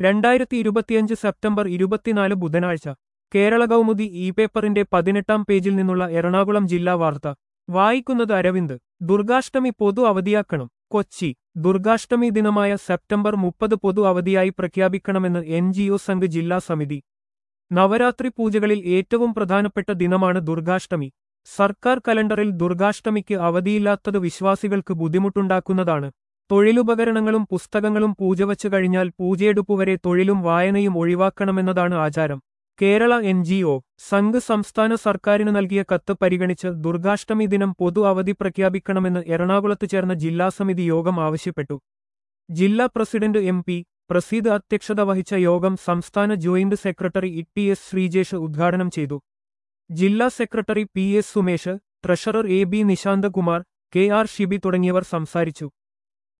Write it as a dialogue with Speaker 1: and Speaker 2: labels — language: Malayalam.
Speaker 1: രണ്ടായിരത്തി ഇരുപത്തിയഞ്ച് സെപ്റ്റംബർ ഇരുപത്തിനാല് ബുധനാഴ്ച കേരള കൗമുദി ഇ പേപ്പറിന്റെ പതിനെട്ടാം പേജിൽ നിന്നുള്ള എറണാകുളം ജില്ലാ വാർത്ത വായിക്കുന്നത് അരവിന്ദ് ദുർഗാഷ്ടമി പൊതു അവധിയാക്കണം കൊച്ചി ദുർഗാഷ്ടമി ദിനമായ സെപ്റ്റംബർ മുപ്പത് പൊതു അവധിയായി പ്രഖ്യാപിക്കണമെന്ന് എൻ ജി ഒ സംഘ് ജില്ലാ സമിതി നവരാത്രി പൂജകളിൽ ഏറ്റവും പ്രധാനപ്പെട്ട ദിനമാണ് ദുർഗാഷ്ടമി സർക്കാർ കലണ്ടറിൽ ദുർഗാഷ്ടമിക്ക് അവധിയില്ലാത്തത് വിശ്വാസികൾക്ക് ബുദ്ധിമുട്ടുണ്ടാക്കുന്നതാണ് തൊഴിലുപകരണങ്ങളും പുസ്തകങ്ങളും പൂജവച്ചു കഴിഞ്ഞാൽ പൂജയെടുപ്പുവരെ തൊഴിലും വായനയും ഒഴിവാക്കണമെന്നതാണ് ആചാരം Kerala N G O Sangh സംസ്ഥാന സർക്കാരിന് നൽകിയ കത്ത് പരിഗണിച്ച് ദുർഗാഷ്ടമി ദിനം പൊതു അവധി പ്രഖ്യാപിക്കണമെന്ന് എറണാകുളത്ത് ചേർന്ന ജില്ലാ സമിതി യോഗം ആവശ്യപ്പെട്ടു ജില്ലാ പ്രസിഡന്റ് എം പി പ്രസീദ് അധ്യക്ഷത വഹിച്ച യോഗം സംസ്ഥാന joint secretary E T S Sreejesh ഉദ്ഘാടനം ചെയ്തു ജില്ലാ secretary P S Sumesh treasurer A B Nishanthkumar K R Shibi തുടങ്ങിയവർ സംസാരിച്ചു